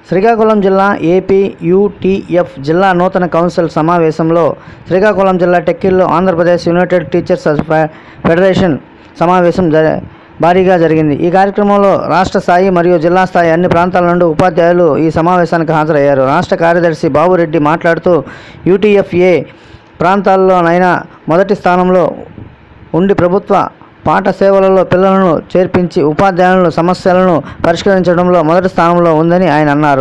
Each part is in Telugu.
శ్రీకాకుళం జిల్లా ఏపీ యూటీఎఫ్ జిల్లా నూతన కౌన్సిల్ సమావేశంలో శ్రీకాకుళం జిల్లా టెక్కిల్లో ఆంధ్రప్రదేశ్ యునైటెడ్ టీచర్స్ ఫె- ఫెడరేషన్ సమావేశం జ భారీగా జరిగింది ఈ కార్యక్రమంలో రాష్ట్ర స్థాయి మరియు జిల్లా స్థాయి అన్ని ప్రాంతాల నుండి ఉపాధ్యాయులు ఈ సమావేశానికి హాజరయ్యారు రాష్ట్ర కార్యదర్శి బాబురెడ్డి మాట్లాడుతూ యూటీఎఫ్ఏ ప్రాంతాల్లోనైనా మొదటి స్థానంలో ఉండి ప్రభుత్వ పాఠ సేవలలో పిల్లలను చేర్పించి ఉపాధ్యాయుల సమస్యలను పరిష్కరించడంలో మొదటి స్థానంలో ఉందని ఆయన అన్నారు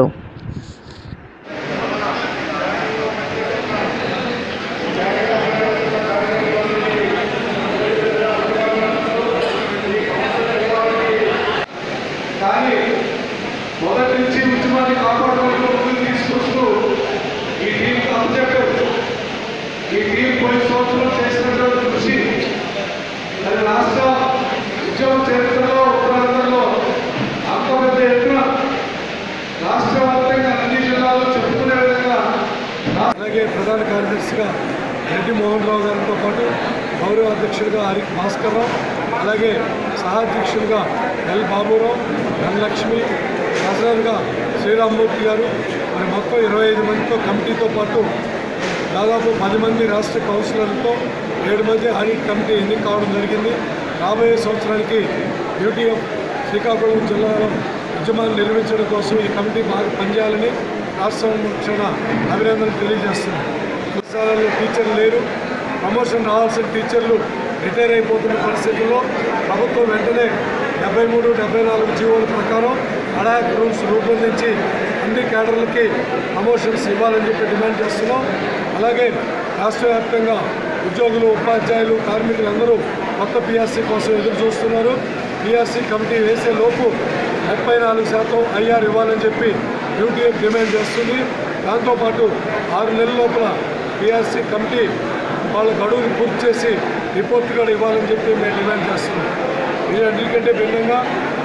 కానీ మొదటి నుంచి ఉద్యమాన్ని కాపాడుకుంటూ ముందుకు తీసుకొస్తూ ఈ టీం అబ్జెక్టివ్ ఈ టీం కొన్ని సంవత్సరాలు చేసినటువంటి కృషి అది రాష్ట్ర ఉద్యమ చరిత్రలో ఉత్తరాంధ్రలో అంత పెద్ద ఎత్తున రాష్ట్ర వ్యాప్తంగా అన్ని జిల్లాల్లో చెప్పుకునే విధంగా అలాగే ప్రధాన కార్యదర్శిగా రెడ్డి మోహన్ రావు గారితో పాటు గౌరవ అధ్యక్షుడిగా హరి భాస్కర్ రావు అలాగే సహాధ్యక్షుడిగా ఎల్ బాబురావు ధనలక్ష్మి ట్రెజరర్గా శ్రీరామ్మూర్తి గారు మరి మొత్తం ఇరవై ఐదు మందితో కమిటీతో పాటు దాదాపు పది మంది రాష్ట్ర కౌన్సిలర్లతో ఏడు మంది ఆడిట్ కమిటీ ఎన్నిక కావడం జరిగింది రాబోయే సంవత్సరానికి యూటీఎఫ్ శ్రీకాకుళం జిల్లాలో ఉద్యమాన్ని నిర్మించడం కోసం ఈ కమిటీ బాగా పనిచేయాలని రాష్ట్ర పక్షాన అభినందనలు తెలియజేస్తున్నాం పాఠశాలల్లో టీచర్లు లేరు ప్రమోషన్ రావాల్సిన టీచర్లు రిటైర్ అయిపోతున్న పరిస్థితుల్లో ప్రభుత్వం వెంటనే డెబ్బై మూడు డెబ్బై నాలుగు జీవోల ప్రకారం అడాక్ రూల్స్ రూపొందించి అన్ని కేడర్లకి ప్రమోషన్స్ ఇవ్వాలని చెప్పి డిమాండ్ చేస్తున్నాం అలాగే రాష్ట్ర వ్యాప్తంగా ఉద్యోగులు ఉపాధ్యాయులు కార్మికులందరూ కొత్త పిఆర్సీ కోసం ఎదురు చూస్తున్నారు పిఆర్సీ కమిటీ వేసే లోపు ముప్పై నాలుగు శాతం ఐఆర్ ఇవ్వాలని చెప్పి యూటీఎఫ్ డిమాండ్ చేస్తుంది దాంతోపాటు ఆరు నెలల లోపల పిఆర్సీ కమిటీ వాళ్ళ గడువుని పూర్తి చేసి రిపోర్ట్ కూడా ఇవ్వాలని చెప్పి మేము డిమాండ్ చేస్తున్నాం ఇది అన్నిటికంటే భిన్నంగా